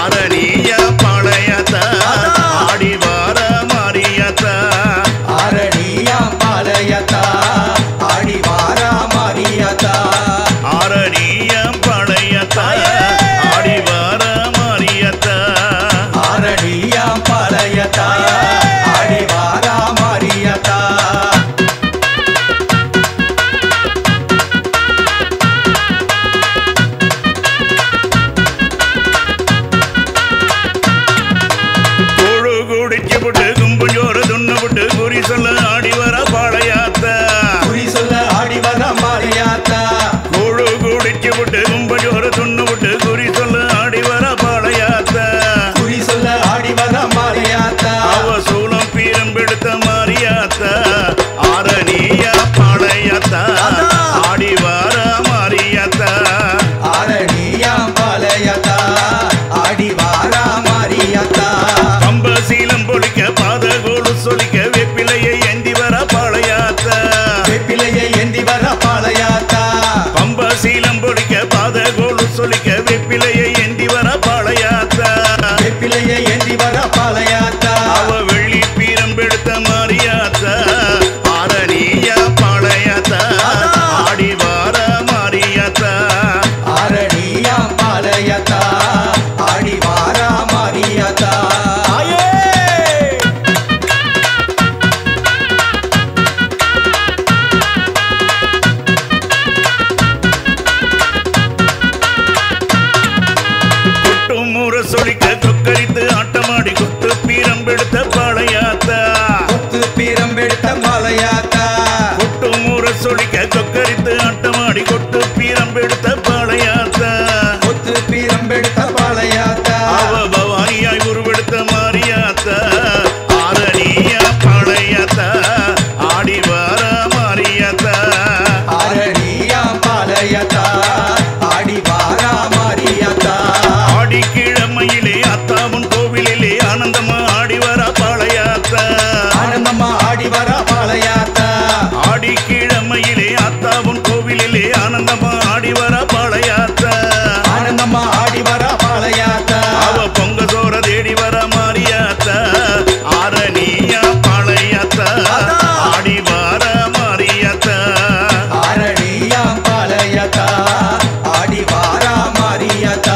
ஆரணிய பழையத்த ஆடி வார மாரியத்த அரணியா பாளையத்தா ஆடி வாரா மாரியத்தா ஆரணிய பழையத்த ஆடி வார மாரியத்த அரணியா பாளையத்தா ஆடி வாரா மாரியத்தா கொழு குடிச்சு விட்டு கும்பு ஜோறு துண்ணு விட்டு குறி சொல்ல ஆடி வர பாளையாத்த குறி சொல்ல ஆடி வாரா மாரியாத்தா கொழு குடிச்சு விட்டு கும்பு ஜோறு துண்ணு விட்டு குறி சொல்ல ஆடி வர பாளையாத்த குறி சொல்ல ஆடி வாரா மாரியாத்தா அவ சூளம் பீரம்பெடுத்த மாரியாத்த ஆரணிய பாளையாத்த ஆடி வர மாரியாத்த அரணியா பாளையத்தா ஆடி வாரா மாரியாத்தா கம்ப சீலம் பொழிக்க பாத கோடு சொலிக்க வெப்பிலையை ஏந்தி வர பாளையாத்த வெப்பிலையை ஏந்தி வர பாளையாத்தா பம்ப சீலம் பொழிக்க பாத கோடு சொலிக்க வெப்பிலையை ஏந்தி வர பாளையாத்த வெப்பிலையை ஏந்தி வர பாளையாத்தா அவ வெள்ளி பீரம்பெடுத்த மாரியாத்த ஆரணிய பாளையாத்த ஆடி வர மாரியாத்த அரணியா பாளையத்தா ஆடி வாரா மாரியாத்தா கொட்டும் ஊற சொலிக்க கொக்கரித்து ஆட்டமாடி கொத்து பீரம்பெடுத்த பாளையாத்த கொத்து பீரம்பெடுத்த பாளையாத்தா கொட்டும் ஊற சொலிக்க கொக்கரித்து ஆட்டமாடி கொட்டு பீரம்பெடுத்த பாளையாத்த கொத்து பீரம்பெடுத்த பாளையாத்தா அவ பவானியாய் உருவெடுத்த மாரியாத்த ஆரணிய பாளையாத்த ஆடி வர மாரியாத்த அரணியா பாளையத்தா ஆடி வாரா மாரியாத்தா ஆடிக்கிழமையிலே அத்தாவும் கோவிலிலே ஆனந்தமா ஆடி வர பாளையாத்த ஆனந்தம்மா ஆடி வரா பாளையாத்தா ஆடிக்கிழமையிலே அத்தாவும் கோவிலிலே ஆனந்தமா ஆடி வர பாளையாத்த ஆனந்தம்மா ஆடி வரா பாளையாத்தா அவ பொங்க சோற தேடி வர மாரியாத்த ஆரணியா பாளையாத்த ஆடி வர மாரியாத்த அரணியா பாளையத்தா ஆடி வாரா மாரியாத்தா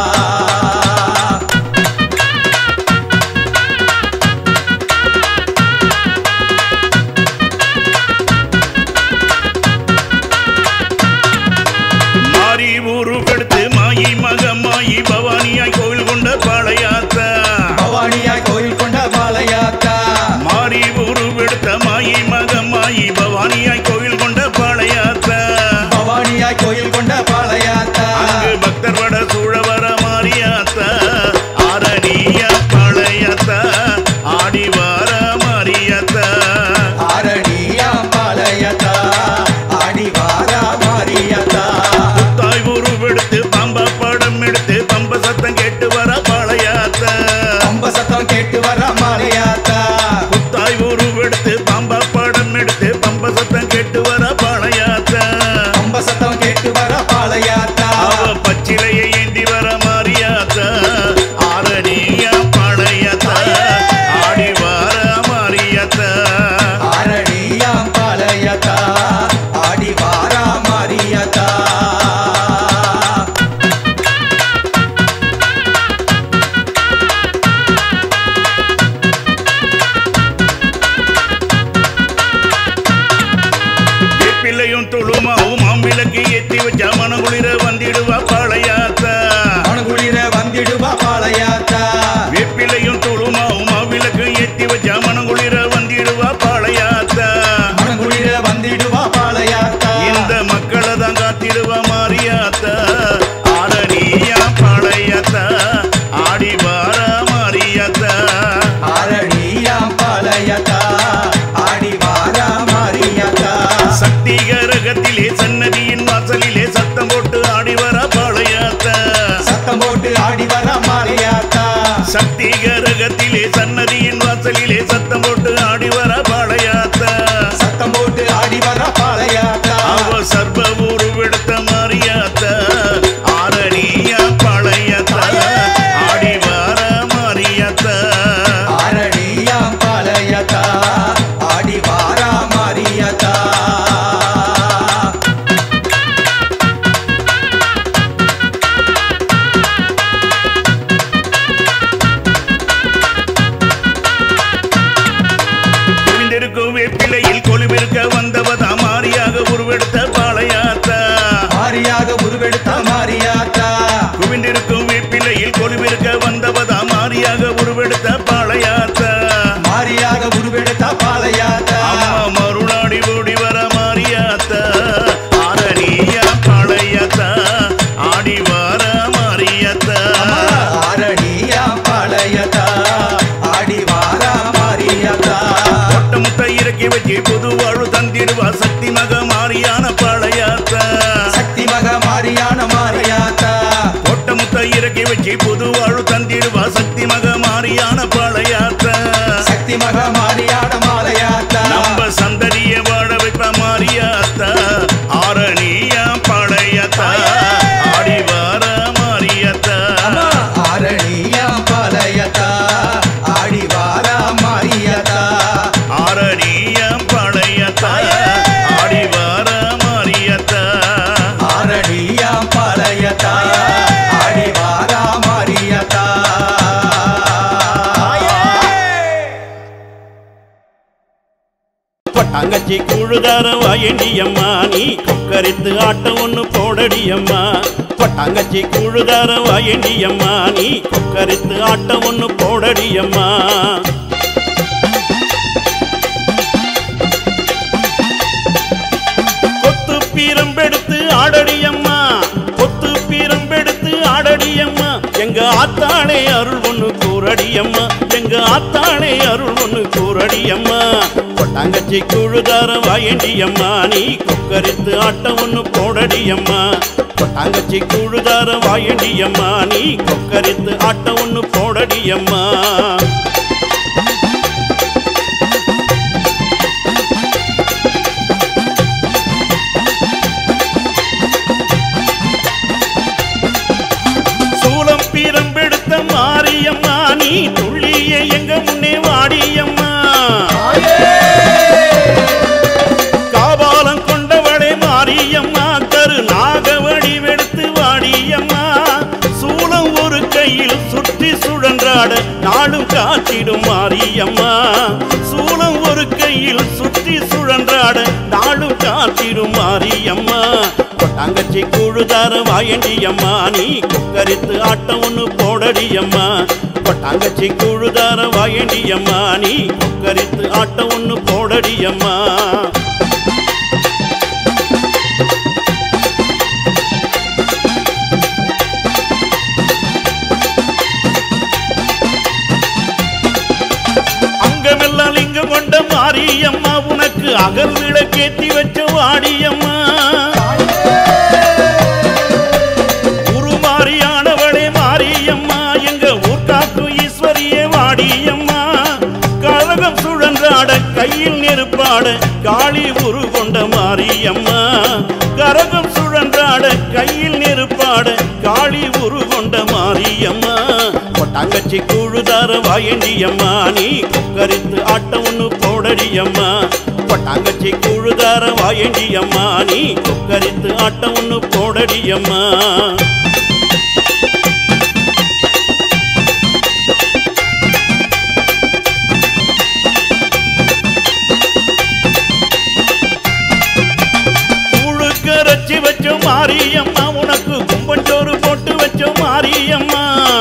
மாறி ஊரு கெடுத்து மாயி மக மாயி பவானியாய் கோவில் கொண்ட பாளையாத்த பவானியாய் கோயில் கொண்ட பாளையாத்தா மாறி ஊரு கெடுத்த மாயி மக மாயி பவானியாய் கோவில் கொண்ட பாளையாத்த பவானியாய் கோயில் கொண்ட பாளையாத்தா அங்கு பக்தர் வட சூழ வர மாரியாத்த ஆரணிய பாளையாத்த ஆடி வர மாரியாத்த அரணியா பாளையத்தா ஆடி வாரா மாரியாத்தா தாய் உருவெடுத்து பம்ப படம் எடுத்து பம்ப சத்தம் கேட்டு வர பாளையாத்த அம்ப சத்தம் கேட்டு வர மாலையாத்தா தாய் உருவெடுத்து பம்ப படம் எடுத்து பம்ப சத்தம் கேட்டு வர பாளையாத்த அம்ப சத்தம் கேட்டு வர பாளையாத்தா அவ பச்சிலையை ஏந்தி வர மாரியாத்த ஆரணிய பாளையாத்த ஆடி வர மாரியாத்த அரணியா பாளையத்தா ஆடி வாரா மாரியாத்தா பிள்ளையும் துளுமாவும் மாம்பிளக்கு ஏத்தி வச்சா மனகுளிர வந்திடுவா பாளையாத்த மனகுளிர வந்திடுவா பாளையாத்தா வேப்பிலையும் துளுமாவும் மாவிளக்கு ஏத்தி வச்சா மனகுளிர வந்திடுவா பாளையாத்த மனகுளிர வந்திடுவா பாளையாத்தா இந்த மக்களை தான் காத்திடுவா மாரியாத்த ஆரணியா பாளையாத்த ஆடி வார மாரியாத்த அரணியா பாளையத்தா ஆடி வாரா மாரியாத்தா சக்தி கரகத்திலே சன்னதியின் வாசலிலே சத்தம் போட்டு ஆடி வர பாளையாத்த சத்தம் போட்டு ஆடி வர மாரியாத்தா சக்தி கரகத்திலே சன்னதியின் வாசலிலே சத்தம் போட்டு ஆடி வர பாளையாத்த சத்தம் போட்டு ஆடி வர பாளையாத்தா அவ சர்வ உருவெடுத்த மாரியாத்த ஆரணியா பாளையாத்த ஆடி உருவெடுத்த பாளையாத்தா மாரியாக உருவெடுத்த பாளையாத்தா அம்மா மருளாடி ஓடி வர மாறியாத்தா ஆரணியா பாளையாத்தா ஆடி வர மாறியாத்தா ஆரணியா பாளையத்தா ஆடி வாரா மாரியாத்தா கொட்டமுத்த இறக்கி வச்சு புது வாழ்வு தந்திடுவா சக்தி மக மாறியான பாளையாத்தா சக்தி மக மாரியான மாரியாத்தா கொட்டமுத்த இறக்கி வச்சு புது வாழ்வு தந்திடுவா சக்தி மக மாறியான பாளையாத்தா சக்தி மக மாரியான மாலையாத்தா நம்ம சந்ததிய வாழ வைப்ப மாறியாத்தா ஆரணியா பாளையாத்தா ஆடி வர மாறியாத்தா அம்மா, ஆரணியா பாளையத்தா ஆடி வாரா மாரியாத்தா ஆரணியா பாளையாத்தா ஆடி வர மாறியாத்தா ஆரணியா பாளையத்தா ஆடி வாரா மாரியாத்தா பட்டாங்கச்சி குழுதார வாயண்டியம்மா நீ கொக்கரித்து ஆட்டம் ஒண்ணு போடடியம்மா பட்டாங்கச்சி குழுதார வாயண்டியம்மா நீ கொக்கரித்து ஆட்டம் ஒண்ணு போடடியம்மா கொத்து பீரம்பெடுத்து ஆடடியம்மா கொத்து பீரம்பெடுத்து ஆடடியம்மா எங்க ஆத்தாளே அருள் ஒண்ணு கூறடியம்மா எங்க ஆத்தாளே அருள் ஒண்ணு கூறடியம்மா கொட்டாங்கச்சி குழுதார வாயண்டியம்மா நீ கொக்கரித்து ஆட்டம் ஒண்ணு போடடியம்மா கொட்டாங்கச்சி குழுதார வாயண்டியம்மா நீ கொக்கரித்து ஆட்டம் ஒண்ணு போடடியம்மா சூலம் பீரம்பெடுத்த மாரியம்மா நீ துள்ளிய எங்க முன்னே வாடியம்மா காபாலம் கொண்டவளே மாரியம்மா கரு நாகவடி வெடுத்து வாடியம்மா சூலம் ஒரு கையில் சுற்றி சுழன்றாட நாளும் காத்திடும் மாரியம்மா சூலம் ஒரு கையில் சுற்றி சுழன்றாட நாளும் காத்திடும் மாரியம்மா கொட்டாங்கச்சி குழுதார வாயண்டியம்மா நீ கொக்கரித்து ஆட்டம் ஒண்ணு போடடியம்மா கொட்டாங்கச்சி குழுதார வாயண்டியம்மா நீ கொக்கரித்து ஆட்டம் ஒண்ணு போடடியம்மா அங்கமெல்லாம் லிங்கம் கொண்ட மாரியம்மா உனக்கு அகல் விளக்கேத்தி வச்ச வாடியம்மா உருமாறியானவளே மாரியம்மா எங்க ஊர்காக்கும் ஈஸ்வரியே வாடியம்மா கழகம் சுழன்றாட கையில் நெருப்பாட காளி உரு கொண்ட மாரியம்மா கரகம் சுழன்றாட கையில் நெருப்பாட காளி உரு கொண்ட மாரியம்மா கொட்டாங்கச்சி குழுதார வாயண்டியம்மா நீ கொக்கரித்து ஆட்டம் ஒண்ணு போடடியம்மா கொட்டாங்கச்சி குழுதார வாயண்டியம்மா நீ கொக்கரித்து ஆட்டம் ஒண்ணு போடடியம்மா உழுக்கரைச்சி வச்ச மாரியம்மா உனக்கு கும்பஞ்சோறு போட்டு வச்ச மாரியம்மா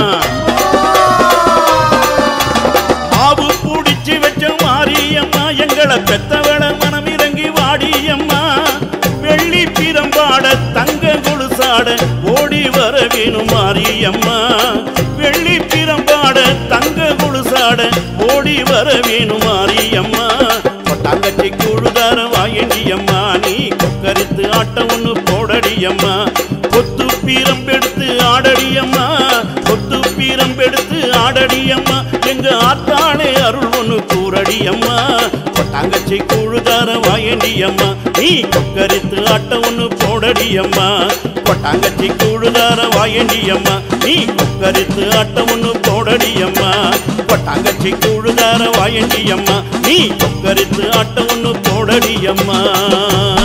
ஆவு புடிச்சு வச்ச மாரியம்மா எங்களை பெத்தவள மனம் இறங்கி வாடியம்மா வெள்ளி பிரம்பாட தங்க கொலுசாட ஓடி வர வேணும் மாரியம்மா வெள்ளி பிரம்பாட தங்க கொலுசாட ஓடி வர வேணும் மாரியம்மா கொட்டாங்கச்சி குழுதார வாயண்டியம்மா நீ கொக்கரித்து ஆட்டம் ஒண்ணு போடடியம்மா கொத்து பீரம்பெடுத்து ஆடடியம்மா கொத்து பீரம்பெடுத்து ஆடடியம்மா எங்க ஆத்தாளே அருள் ஒண்ணு கூறடியம்மா கொட்டாங்கச்சி குழுதார வாயண்டியம்மா நீ கொக்கரித்து ஆட்டம் ஒண்ணு போடடியம்மா கொட்டாங்கச்சி குழுதார வாயண்டியம்மா நீ கொக்கரித்து ஆட்டம் ஒண்ணு போடடியம்மா கொட்டாங்கச்சி குழுதார வாயண்டியம்மா நீ கொக்கரித்து ஆட்டம் ஒண்ணு போடடியம்மா